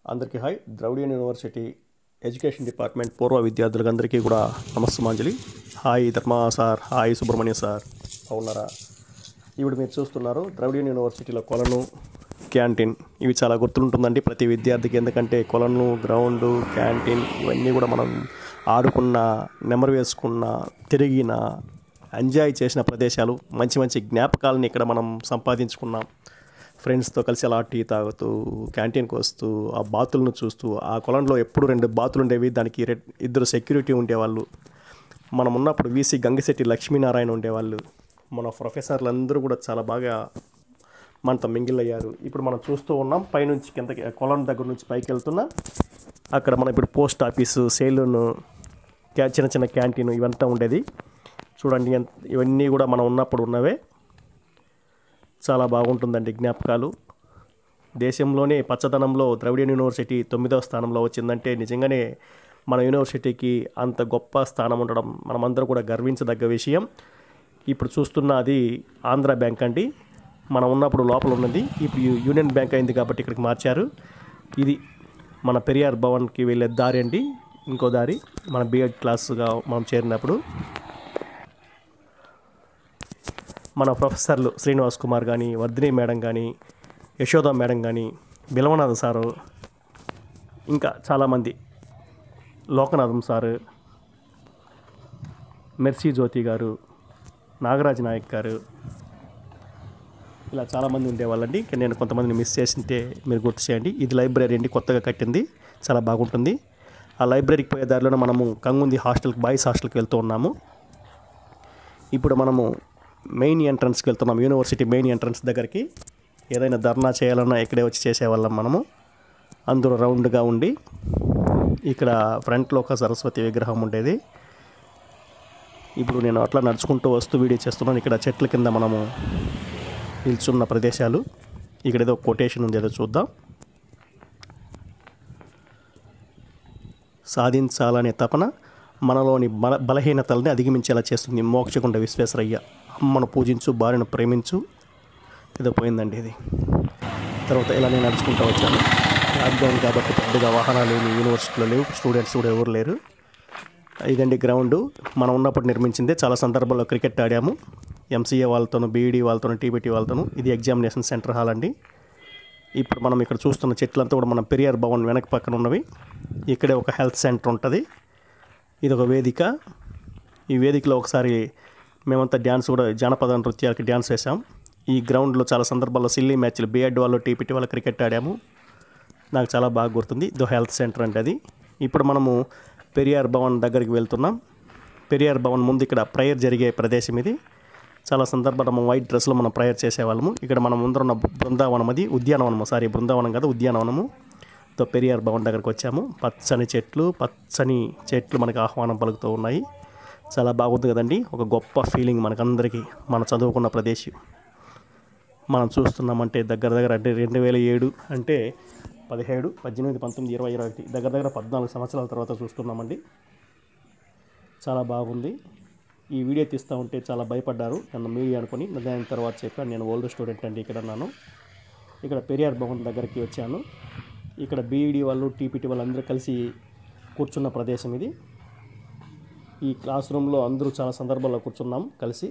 అందరికీ hi Dravidian university education department పూర్వ విద్యార్థులందరికీ కూడా నమస్తమాంజలి hi Dharma sir hi Subrahmanya sir బాగున్నారా ఇప్పుడు మీరు చూస్తున్నారు ద్రవిడియన్ యూనివర్సిటీలో కొలను క్యాంటీన్ ఇవి చాలా గుర్తుంటుందండి ప్రతి విద్యార్థికి ఎందుకంటే కొలను గ్రౌండ్ క్యాంటీన్ ఇవన్నీ కూడా మనం ఆడుకున్న నెమరు వేసుకున్న తిరిగిన ఎంజాయ్ చేసిన ప్రదేశాలు మంచి మంచి జ్ఞాపకాలని ఇక్కడ మనం సంపాదించుకున్నాం ఫ్రెండ్స్తో కలిసి అలా టీ తాగుతూ క్యాంటీన్కి వస్తూ ఆ బాతులను చూస్తూ ఆ కొలంలో ఎప్పుడు రెండు బాతులు ఉండేవి దానికి రెడ్ ఇద్దరు సెక్యూరిటీ ఉండేవాళ్ళు మనం ఉన్నప్పుడు వీసీ గంగిశెట్టి లక్ష్మీనారాయణ ఉండేవాళ్ళు మన ప్రొఫెసర్లు అందరూ కూడా చాలా బాగా మనతో మింగిల్ అయ్యారు ఇప్పుడు మనం చూస్తూ ఉన్నాం పైనుంచి కిందకి కొలం దగ్గర నుంచి పైకి వెళ్తున్నా అక్కడ మనం ఇప్పుడు పోస్ట్ ఆఫీసు సేలూన్ క్యా చిన్న చిన్న క్యాంటీన్ ఇవంతా ఉండేది చూడండి ఎంత ఇవన్నీ కూడా మనం ఉన్నప్పుడు ఉన్నవే చాలా బాగుంటుందండి జ్ఞాపకాలు దేశంలోనే పచ్చదనంలో ద్రవిడియన్ యూనివర్సిటీ తొమ్మిదవ స్థానంలో వచ్చిందంటే నిజంగానే మన యూనివర్సిటీకి అంత గొప్ప స్థానం ఉండడం మనమందరూ కూడా గర్వించదగ్గ విషయం ఇప్పుడు చూస్తున్న అది ఆంధ్ర బ్యాంక్ అండి మనం ఉన్నప్పుడు లోపల ఉన్నది ఇప్పుడు యూ- యూనియన్ బ్యాంక్ అయింది కాబట్టి ఇక్కడికి మార్చారు ఇది మన పెరియార్ భవన్కి వెళ్ళే దారి అండి ఇంకో దారి మన బీఎడ్ క్లాస్గా మనం చేరినప్పుడు మన ప్రొఫెసర్లు శ్రీనివాస్ కుమార్ కానీ వర్ధిని మేడం కానీ యశోద మేడం కానీ బిలవనాథ్ సారు ఇంకా చాలామంది లోకనాథం సారు మెర్సీ జ్యోతి గారు నాగరాజ్ నాయక్ గారు ఇలా చాలామంది ఉండేవాళ్ళండి ఇంకా నేను కొంతమందిని మిస్ చేసింటే మీరు గుర్తు చేయండి ఇది లైబ్రరీ అండి కొత్తగా కట్టింది చాలా బాగుంటుంది ఆ లైబ్రరీకి పోయే దారిలోనే మనము కంగుంది హాస్టల్కి బాయ్స్ హాస్టల్కి వెళ్తూ ఉన్నాము ఇప్పుడు మనము మెయిన్ ఎంట్రన్స్కి వెళ్తున్నాం యూనివర్సిటీ మెయిన్ ఎంట్రన్స్ దగ్గరికి ఏదైనా ధర్నా చేయాలన్నా ఇక్కడే వచ్చి చేసేవాళ్ళం మనము అందరూ రౌండ్గా ఉండి ఇక్కడ ఫ్రంట్లో ఒక సరస్వతి విగ్రహం ఉండేది ఇప్పుడు నేను అట్లా నడుచుకుంటూ వస్తూ వీడియో చేస్తున్నాను ఇక్కడ చెట్ల కింద మనము నిల్చున్న ప్రదేశాలు ఇక్కడ ఏదో కొటేషన్ ఉంది ఏదో చూద్దాం సాధించాలనే తపన మనలోని బల బలహీనతల్ని అధిగమించేలా చేస్తుంది మోక్షగుండ విశ్వేశ్వరయ్య అమ్మను పూజించు భార్యను ప్రేమించు ఏదో పోయిందండి ఇది తర్వాత ఇలా నేను నడుచుకుంటూ వచ్చాను లాక్డౌన్ కాబట్టి పెద్దగా వాహనాలు ఏమి యూనివర్సిటీలో లేవు స్టూడెంట్స్ కూడా ఎవరు లేరు ఇదండి గ్రౌండ్ మనం ఉన్నప్పుడు నిర్మించిందే చాలా సందర్భాల్లో క్రికెట్ ఆడాము ఎంసీఏ వాళ్ళతోనూ బీఈడీ వాళ్ళతోనూ టీబీటీ వాళ్ళతోనూ ఇది ఎగ్జామినేషన్ సెంటర్ హాల్ అండి ఇప్పుడు మనం ఇక్కడ చూస్తున్న చెట్లంతా కూడా మన పెరియార్ భవన్ వెనక పక్కన ఉన్నవి ఇక్కడే ఒక హెల్త్ సెంటర్ ఉంటుంది ఇది ఒక వేదిక ఈ వేదికలో ఒకసారి మేమంతా డ్యాన్స్ కూడా జానపద నృత్యాలకి డ్యాన్స్ వేసాం ఈ గ్రౌండ్లో చాలా సందర్భాల్లో సిల్లీ మ్యాచ్లు బీఎడ్ వాళ్ళు టీపీటీ వాళ్ళు క్రికెట్ ఆడాము నాకు చాలా బాగా గుర్తుంది ఇదో హెల్త్ సెంటర్ అంటే అది ఇప్పుడు మనము పెరియార్ భవన్ దగ్గరికి వెళ్తున్నాం పెరియార్ భవన్ ముందు ఇక్కడ ప్రేయర్ జరిగే ప్రదేశం ఇది చాలా సందర్భాల్లో మనం వైట్ డ్రెస్లో మనం ప్రేయర్ చేసేవాళ్ళము ఇక్కడ మనం ముందర ఉన్న బృందావనం అది ఉద్యానవనము సారీ బృందావనం కాదు ఉద్యానవనము తో పెరియార్ భవన్ దగ్గరకు వచ్చాము పచ్చని చెట్లు పచ్చని చెట్లు మనకు ఆహ్వానం పలుకుతూ ఉన్నాయి చాలా బాగుంది కదండి ఒక గొప్ప ఫీలింగ్ మనకందరికీ మనం చదువుకున్న ప్రదేశం మనం చూస్తున్నామంటే దగ్గర దగ్గర అంటే రెండు వేల ఏడు అంటే పదిహేడు పద్దెనిమిది పంతొమ్మిది ఇరవై ఇరవై ఒకటి దగ్గర దగ్గర పద్నాలుగు సంవత్సరాల తర్వాత చూస్తున్నామండి చాలా బాగుంది ఈ వీడియో తీస్తూ ఉంటే చాలా భయపడ్డారు నన్ను మీడియా అనుకుని దాని తర్వాత చెప్పాను నేను ఓల్డ్ స్టూడెంట్ అండి ఇక్కడ ఉన్నాను ఇక్కడ పెరియార్ భవన్ దగ్గరికి వచ్చాను ఇక్కడ బీఈడి వాళ్ళు టీపీటీ వాళ్ళు అందరూ కలిసి కూర్చున్న ప్రదేశం ఇది ఈ క్లాస్ రూమ్లో అందరూ చాలా సందర్భాల్లో కూర్చున్నాం కలిసి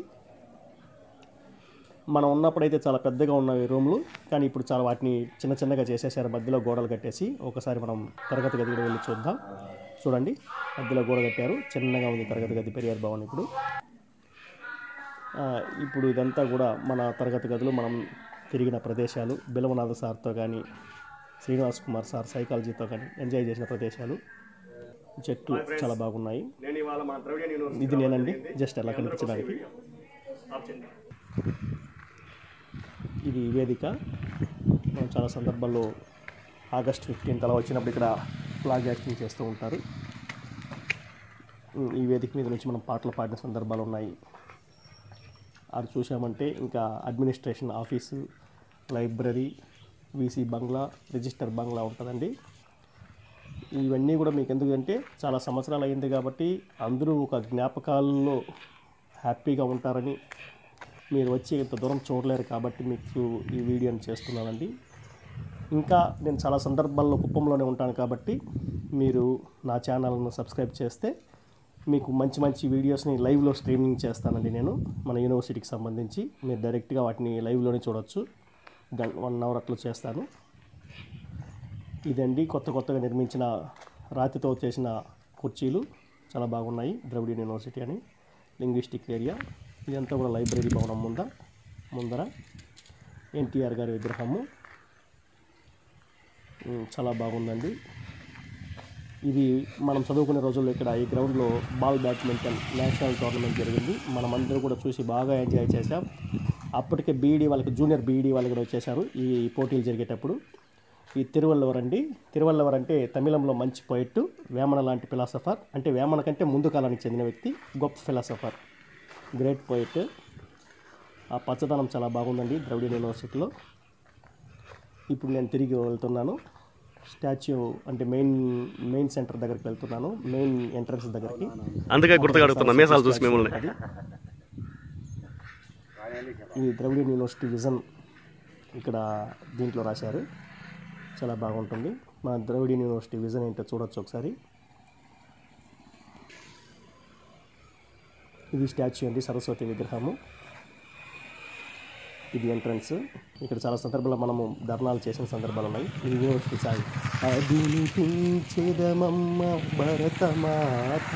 మనం ఉన్నప్పుడైతే చాలా పెద్దగా ఉన్నవి రూమ్లు కానీ ఇప్పుడు చాలా వాటిని చిన్న చిన్నగా చేసేసారు మధ్యలో గోడలు కట్టేసి ఒకసారి మనం తరగతి గది కూడా వెళ్ళి చూద్దాం చూడండి మధ్యలో గోడ కట్టారు చిన్నగా ఉంది తరగతి గది పెరియార్ భవన్ ఇప్పుడు ఆ, ఇప్పుడు ఇదంతా కూడా మన తరగతి గదులు మనం తిరిగిన ప్రదేశాలు బిలవనాథ సార్తో కానీ శ్రీనివాస్ కుమార్ సార్ సైకాలజీతో కానీ ఎంజాయ్ చేసిన ప్రదేశాలు చెట్లు చాలా బాగున్నాయి ఇది నేనండి జస్ట్ అలా కనిపించడానికి ఇది వేదిక మనం చాలా సందర్భాల్లో ఆగస్ట్ ఫిఫ్టీన్త్ అలా వచ్చినప్పుడు ఇక్కడ ఫ్లాగ్ యాక్టింగ్ చేస్తూ ఉంటారు ఉమ్, ఈ వేదిక మీద నుంచి మనం పాటలు పాడిన సందర్భాలు ఉన్నాయి అది చూసామంటే ఇంకా అడ్మినిస్ట్రేషన్ ఆఫీసు లైబ్రరీ వీసీ బంగ్లా రిజిస్టర్ బంగ్లా ఉంటుందండి ఇవన్నీ కూడా మీకు ఎందుకంటే చాలా సంవత్సరాలు అయింది కాబట్టి అందరూ ఒక జ్ఞాపకాల్లో హ్యాపీగా ఉంటారని మీరు వచ్చి ఇంత దూరం చూడలేరు కాబట్టి మీకు ఈ వీడియోని చేస్తున్నానండి ఇంకా నేను చాలా సందర్భాల్లో కుప్పంలోనే ఉంటాను కాబట్టి మీరు నా ఛానల్ను సబ్స్క్రైబ్ చేస్తే మీకు మంచి మంచి వీడియోస్ని లైవ్లో స్ట్రీమింగ్ చేస్తానండి నేను మన యూనివర్సిటీకి సంబంధించి మీరు డైరెక్ట్గా వాటిని లైవ్లోనే చూడొచ్చు గం వన్ అవర్ అట్లా చేస్తాను ఇదండి కొత్త కొత్తగా నిర్మించిన రాతితో చేసిన కుర్చీలు చాలా బాగున్నాయి ద్రవిడ యూనివర్సిటీ అని లింగ్విస్టిక్ ఏరియా ఇదంతా కూడా లైబ్రరీ భవనం ముంద ముందర ఎన్టీఆర్ గారి విగ్రహము ఉమ్, చాలా బాగుందండి ఇది మనం చదువుకునే రోజుల్లో ఇక్కడ ఈ గ్రౌండ్లో బాల్ బ్యాడ్మింటన్ నేషనల్ టోర్నమెంట్ జరిగింది మనమందరూ కూడా చూసి బాగా ఎంజాయ్ చేశాం అప్పటికే బీఈడీ వాళ్ళకి జూనియర్ బీఈడీ వాళ్ళు కూడా వచ్చేసారు ఈ పోటీలు జరిగేటప్పుడు ఈ తిరువల్లవర్ అండి తిరువల్లవర్ అంటే తమిళంలో మంచి పోయిట్టు వేమన లాంటి ఫిలాసఫర్ అంటే వేమన కంటే ముందు కాలానికి చెందిన వ్యక్తి గొప్ప ఫిలాసఫర్ గ్రేట్ పోయిట్ ఆ పచ్చదనం చాలా బాగుందండి ద్రవిడ యూనివర్సిటీలో ఇప్పుడు నేను తిరిగి వెళ్తున్నాను స్టాచ్యూ అంటే మెయిన్ మెయిన్ సెంటర్ దగ్గరికి వెళ్తున్నాను మెయిన్ ఎంట్రన్స్ దగ్గరికి అందుకే గుర్తుగా అడుగుతున్నా మీసాలు చూసి మిమ్మల్ని అది ఈ ద్రవిడ యూనివర్సిటీ విజన్ ఇక్కడ దీంట్లో రాశారు చాలా బాగుంటుంది మన ద్రవిడ యూనివర్సిటీ విజన్ ఏంటో చూడొచ్చు ఒకసారి ఇది స్టాచ్యూ అండి సరస్వతి విగ్రహము ఇది ఎంట్రన్స్ ఇక్కడ చాలా సందర్భాల్లో మనము ధర్నాలు చేసిన సందర్భాలు ఉన్నాయి ఇది యూనివర్సిటీ సాయి అభినిపించేదమమ్మ భరతమాత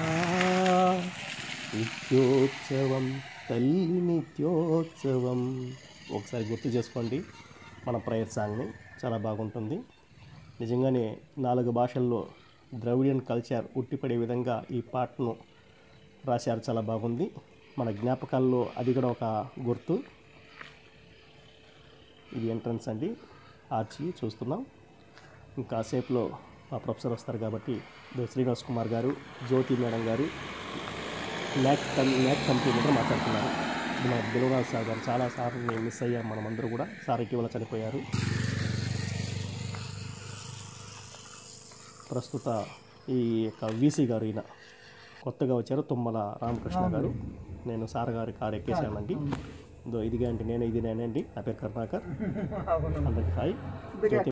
నిత్యోత్సవం తల్లి నిత్యోత్సవం ఒకసారి గుర్తు చేసుకోండి మన ప్రేయర్ సాంగ్ని చాలా బాగుంటుంది నిజంగానే నాలుగు భాషల్లో ద్రవిడియన్ కల్చర్ ఉట్టిపడే విధంగా ఈ పాటను రాశారు చాలా బాగుంది మన జ్ఞాపకాల్లో అది కూడా ఒక గుర్తు ఇది ఎంట్రన్స్ అండి ఆర్చి చూస్తున్నాం ఇంకా సేపులో మా ప్రొఫెసర్ వస్తారు కాబట్టి ఇదో శ్రీనివాస్ కుమార్ గారు జ్యోతి మేడం గారు ల్యాక్ కం ల్యాక్ కంపెనీ మీద మాట్లాడుతున్నారు ఇది మన దిల్వరాజ్ సార్ గారు చాలా సార్లు మిస్ అయ్యాం మనమందరూ కూడా సార్ ఇటీవల చనిపోయారు ప్రస్తుత ఈ యొక్క వీసీ గారు ఈయన కొత్తగా వచ్చారు తుమ్మల రామకృష్ణ గారు నేను సార్ గారి కారు ఎక్కేసానండి ఇదో ఇదిగా అంటే నేను ఇది నేనండి నా పేరు కరుణాకర్ అందరికి హాయ్ జ్యోతి